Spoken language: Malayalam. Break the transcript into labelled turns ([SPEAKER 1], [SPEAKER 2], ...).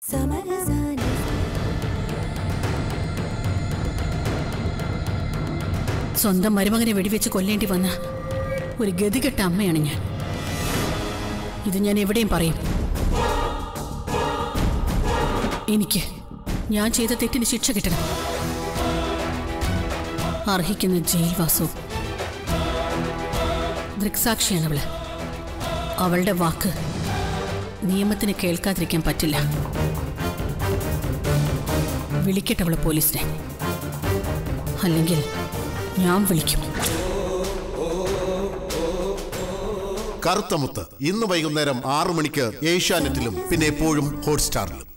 [SPEAKER 1] സ്വന്തം മരുമകനെ വെടിവെച്ച് കൊല്ലേണ്ടി വന്ന ഒരു ഗതികെട്ട അമ്മയാണ് ഞാൻ ഇത് ഞാൻ എവിടെയും പറയും എനിക്ക് ഞാൻ ചെയ്ത തെറ്റിന് ശിക്ഷ കിട്ടണം അർഹിക്കുന്ന ജയിൽവാസവും ദൃക്സാക്ഷിയാണ് അവള് അവളുടെ വാക്ക് നിയമത്തിന് കേൾക്കാതിരിക്കാൻ പറ്റില്ല വിളിക്കട്ടെ അവള് പോലീസിനെ അല്ലെങ്കിൽ ഞാൻ വിളിക്കും
[SPEAKER 2] കറുത്തമുത്ത് ഇന്ന് വൈകുന്നേരം ആറു മണിക്ക് ഏഷ്യാനെറ്റിലും പിന്നെ എപ്പോഴും ഹോട്ട്സ്റ്റാറിലും